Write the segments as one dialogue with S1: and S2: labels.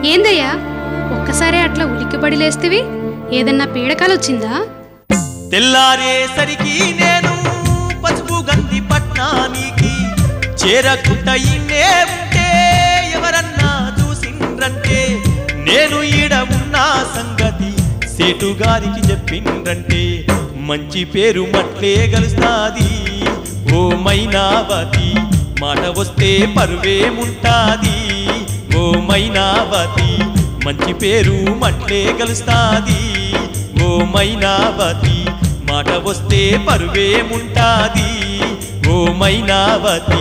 S1: ఏందయ్యా ఒక్కసారే అట్లా ఉలిక్కిపడి లేస్తేవి ఏదన్నా పీడకాలు వచ్చిందా
S2: తెల్లారేసరికి నేను పసుపు గంధి పట్నానికి చేరకుంట ఇన్నే ఉంటే ఎవరన్నా చూసిండ్రంటే నేను ఈడ ఉన్న సంగతి సేటు గారికి చెప్పిండ్రంటే మంచి పేరు మట్లే గలుస్తాది ఓ మైనావతి మాట వస్తే పరువేముంటాది ఓ మైనావతి మంచి పేరు మట్లే గలుస్తాది ఓ మైనావతి మాట వస్తే పరువేముంటాది ఓ మైనావతి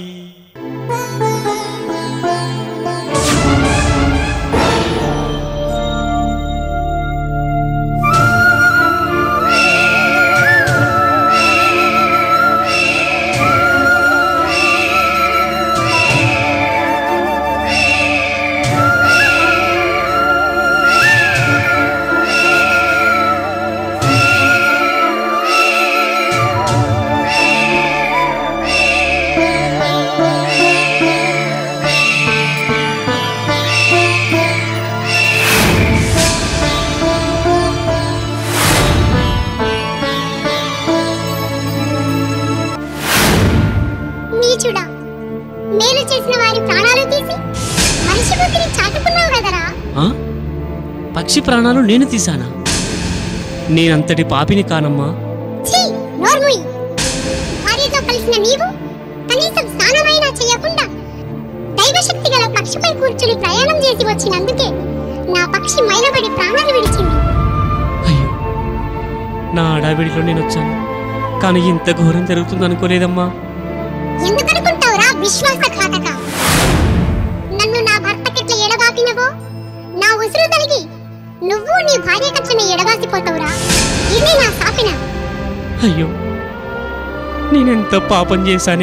S3: నీచుడా మేలు చేసిన వారి ప్రాణాలు తీసి మనిషి బుద్ధిని చాటుకున్నావు కదరా
S4: ఆ? పక్షి ప్రాణాలు నేను తీశానా నేనంతటి పాపిని కానమ్మా
S3: ఛీ నోర్ముయ్ భార్యతో కలిసిన నీవు కనీసం స్నానమైనా చేయకుండా దైవశక్తి గల పక్షిపై కూర్చుని ప్రయాణం చేసి వచ్చినందుకే నా పక్షి మైలబడి ప్రాణాలు విడిచింది
S4: అయ్యో నా అడావిడిలో నేను వచ్చాను కానీ ఇంత ఘోరం జరుగుతుంది అనుకోలేదమ్మా
S3: ఎందుకనుకుంటావురా విశ్వాసఘాతక నన్ను నా భర్తకిట్ల ఎడబాపినవో నా ఉసురు తలిగి నువ్వు నీ భార్య కట్లని ఎడబాసిపోతావురా ఇది నా శాపన
S4: అయ్యో నేనెంత పాపం చేశానే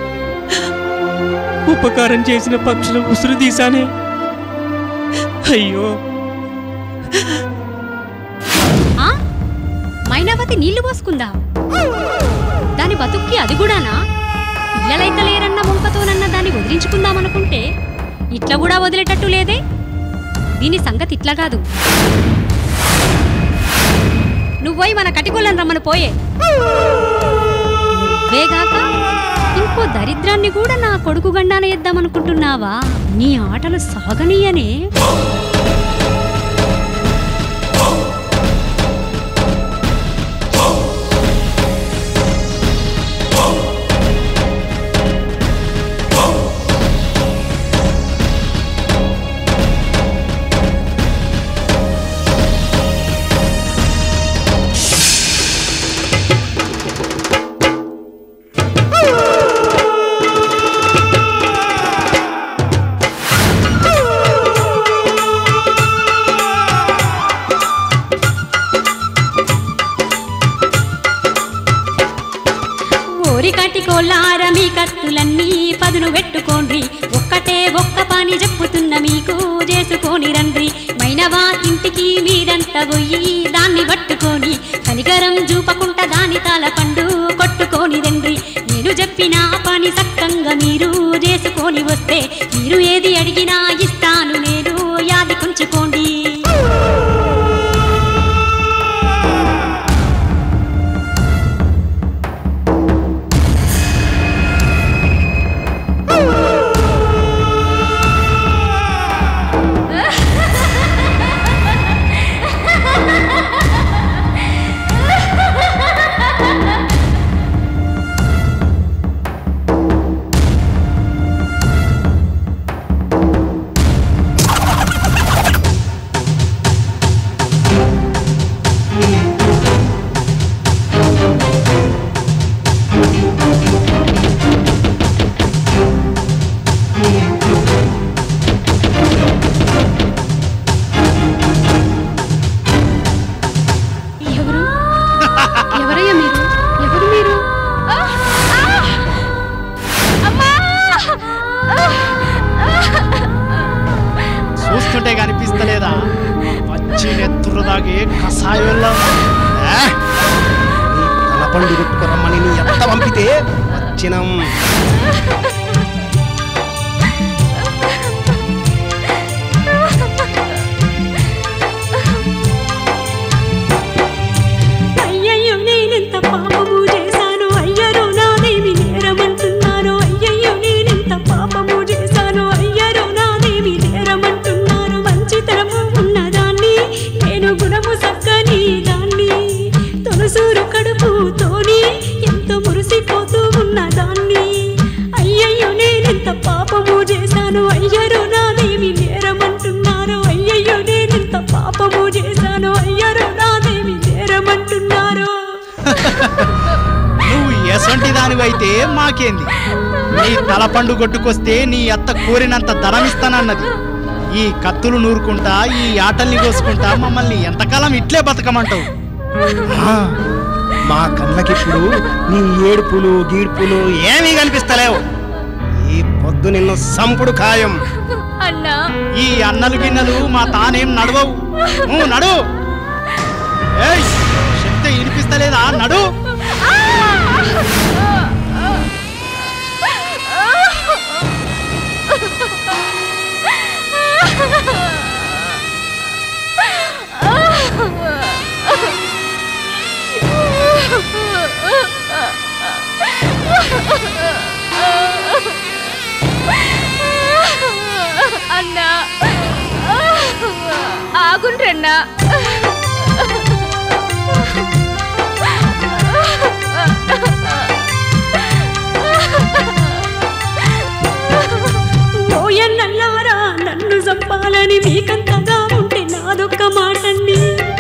S4: ఉపకారం చేసిన పక్షులు ఉసురు తీశానే అయ్యో
S5: ఆ మైనావతి నీళ్లు పోసుకుందా దాని బతుక్కి అది కూడానా పిల్లలైతే లేరన్న ముంకతోనన్న దాన్ని వదిలించుకుందామనుకుంటే ఇట్లా కూడా వదిలేటట్టు లేదే దీని సంగతి ఇట్లా కాదు నువ్వోయ్ మన కటికొల్లని రమ్మను పోయే నువ్వేగాక ఇంకో దరిద్రాన్ని కూడా నా కొడుకు గండాన ఎద్దామనుకుంటున్నావా నీ ఆటలు సాగనీయనే ఓరి కటికోలార మీ కత్తులన్నీ పదును పెట్టుకోండి ఒక్కటే ఒక్క పని చెప్పుతున్న మీకు చేసుకొని రండ్రి మైనవా ఇంటికి మీరంతా పోయి దాన్ని పట్టుకొని కనికరం చూపకుంట దాని తాల పండు కొట్టుకొని రండ్రి నేను చెప్పిన పని సక్కంగా మీరు చేసుకొని వస్తే మీరు ఏది అడిగినా ఇస్తాను నేను యాది కొంచుకోండి
S1: ఎవరు ఎవరయ్యా మీరు ఎవరు మీరు
S6: చూస్తుంటే కనిపిస్తలేదా పచ్చి నెత్తురు దాగే కషాయంలో తలపండు కొట్టుకురమ్మని నీ ఎంత పంపితే వచ్చినం నువ్వు ఎసంటి దానివైతే మాకేంది నీ తలపండు కొట్టుకొస్తే నీ అత్త కోరినంత ధనమిస్తానన్నది ఈ కత్తులు నూరుకుంటా ఈ ఆటల్ని కోసుకుంటా మమ్మల్ని ఎంతకాలం ఇట్లే బతకమంటావు ఆ, మా కళ్ళకిప్పుడు నీ ఏడుపులు గీడ్పులు ఏమీ కనిపిస్తలేవు ఈ పొద్దు నిన్ను సంపుడు ఖాయం
S7: అన్నా
S6: ఈ అన్నలు గిన్నెలు మా తానేం నడవవు నువ్వు నడు ఏయ్ శక్తి వినిపిస్తలేదా నడు
S7: అన్నా ఆగుండ్రన్నా
S5: ఓయన్నల్లారా నన్ను చంపాలని మీకంతగా ఉంటే నాదొక్క మాటండి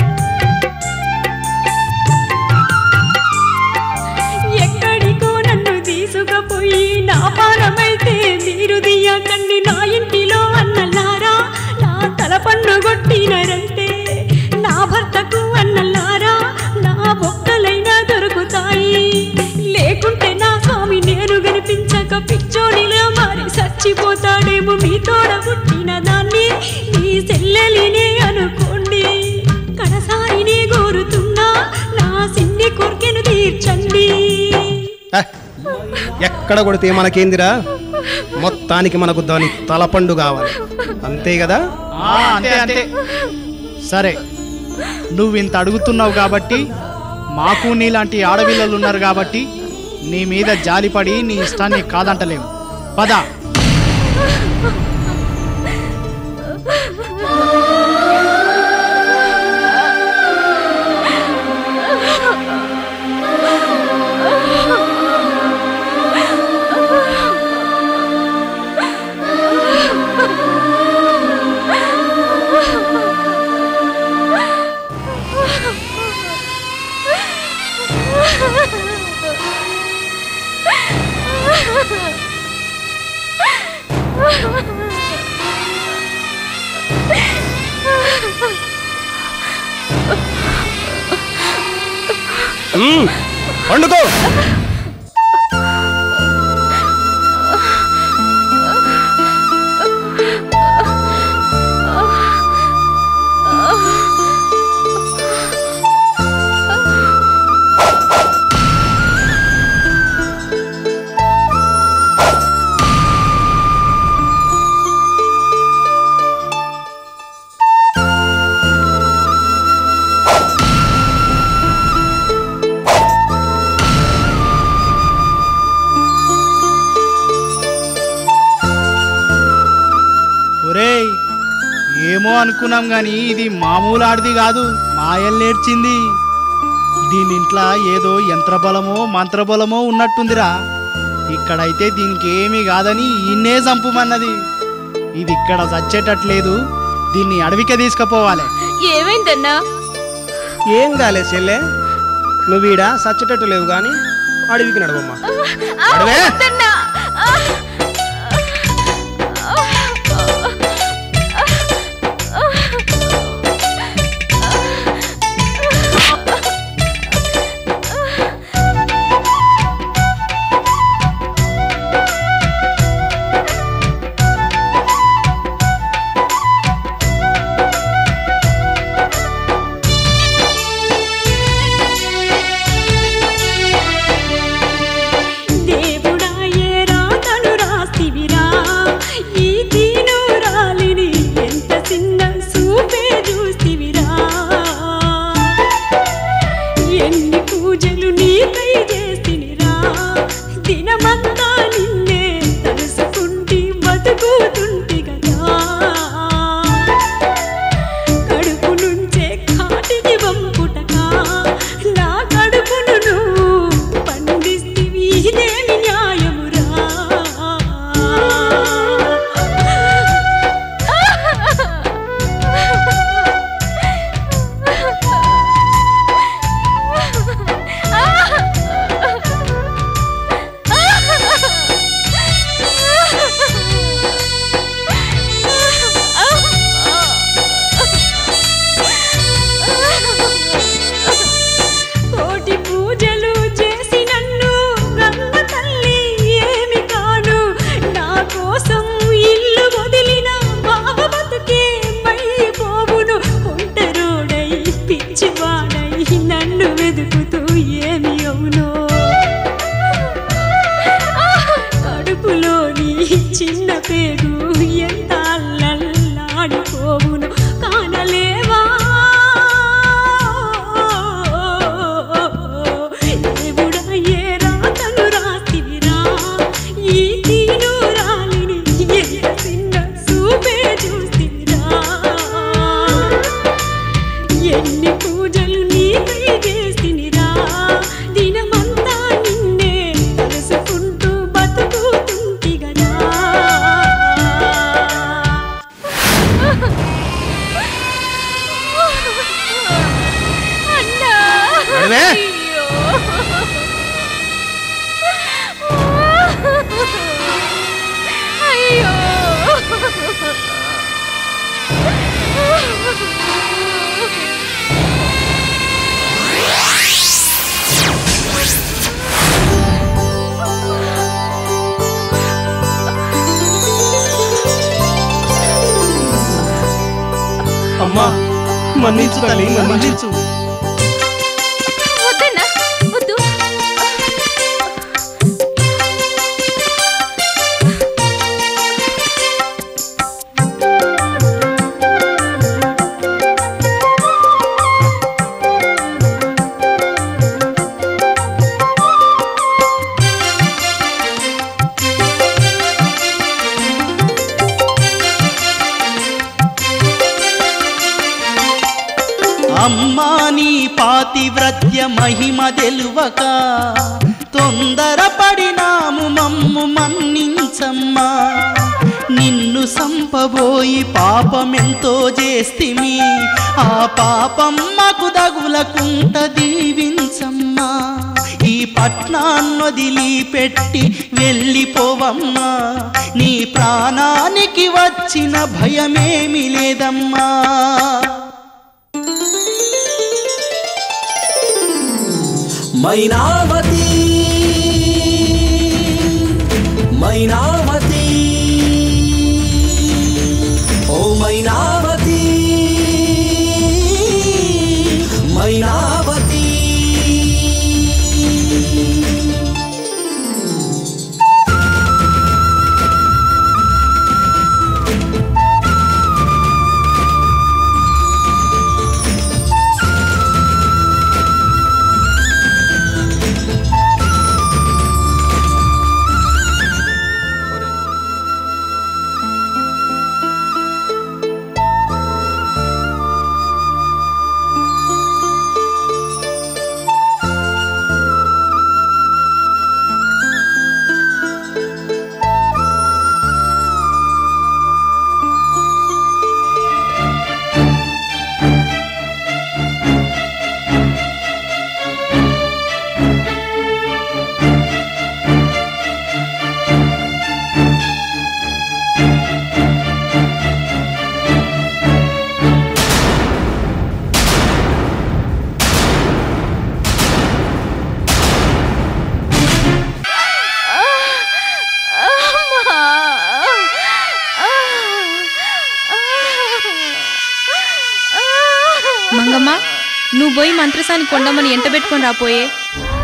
S5: ఎక్కడికో నన్ను తీసుకుపోయి నా పారమైతే మీరు దియ్యకండి నా ఇంటిలో అన్నల్లారా నా తల పన్ను కొట్టినరంటే నా భర్తకు అన్నల్లారా నా బొక్కలైనా దొరుకుతాయి లేకుంటే నా స్వామి నేను కనిపించక పిచ్చోడిలా మారి చచ్చిపోతాడేమో మీ తోడ పుట్టిన దాన్ని మీ సెల్లెలినే అనుకోండి కడసారిని కోరుతున్నా నా సిన్ని కొరికెను తీర్చండి
S6: ఏ, ఎక్కడ కొడితే మనకేందిరా మొత్తానికి మనకు దాని తలపండు కావాలి అంతే కదా అంతే అంతే సరే నువ్వు ఇంత అడుగుతున్నావు కాబట్టి మాకు నీలాంటి ఆడపిల్లలు ఉన్నారు కాబట్టి నీ మీద జాలిపడి నీ ఇష్టాన్ని కాదంటలేము పద పండుకో ఒరేయ్ ఏమో అనుకున్నాం గాని ఇది మామూలు ఆడిది కాదు మాయల్ నేర్చింది దీని ఇంట్లో ఏదో యంత్రబలమో మంత్రబలమో ఉన్నట్టుందిరా ఇక్కడైతే దీనికి ఏమీ కాదని ఇన్నే చంపుమన్నది ఇది ఇక్కడ చచ్చేటట్లేదు దీన్ని అడవికే తీసుకుపోవాలి
S7: ఏమైందన్నా
S6: ఏం కాలే చెల్లె నువ్వు ఈడ సచ్చేటట్టు లేవు కానీ అడవికి నడవమ్మా అడవే
S7: వద్దన్నా.
S5: దేవుడాయే చిన్న పేగు ఎంత అల్లల్లాడిపోవును కానలేవా దేవుడా ఏ రాతను రాసిరా ఈ తీనురాలిని ఎంత చిన్న చూపే చూసిరా ఎన్ని పూజలు నీకై చేసినిరా దినమంతా నిన్నే తలుసుకుంటూ బతుకుతుంటిగనా
S7: అన్నా
S6: నడవే.
S7: అయ్యో. అయ్యో
S4: అమ్మా మన్నించు తల్లి మన్నించు
S7: వద్దన్నా వద్దు
S2: అమ్మా నీ పాతివ్రత్య మహిమ తెలువక తొందరపడినాము మమ్ము మన్నించమ్మా నిన్ను సంపబోయి పాపమెంతో చేస్తిమి ఆ పాపమ్మకు దగులకుంట దీవించమ్మా ఈ పట్నాన్నొదిలి పెట్టి వెళ్ళిపోవమ్మా నీ ప్రాణానికి వచ్చిన భయమేమి లేదమ్మా
S8: మైనావతి మైనావతి ఓ మైనావతి మైనావతి
S7: మంగమ్మ నువ్వు పోయి మంత్రసాని కొండమ్మని ఎంట పెట్టుకొని రాపోయే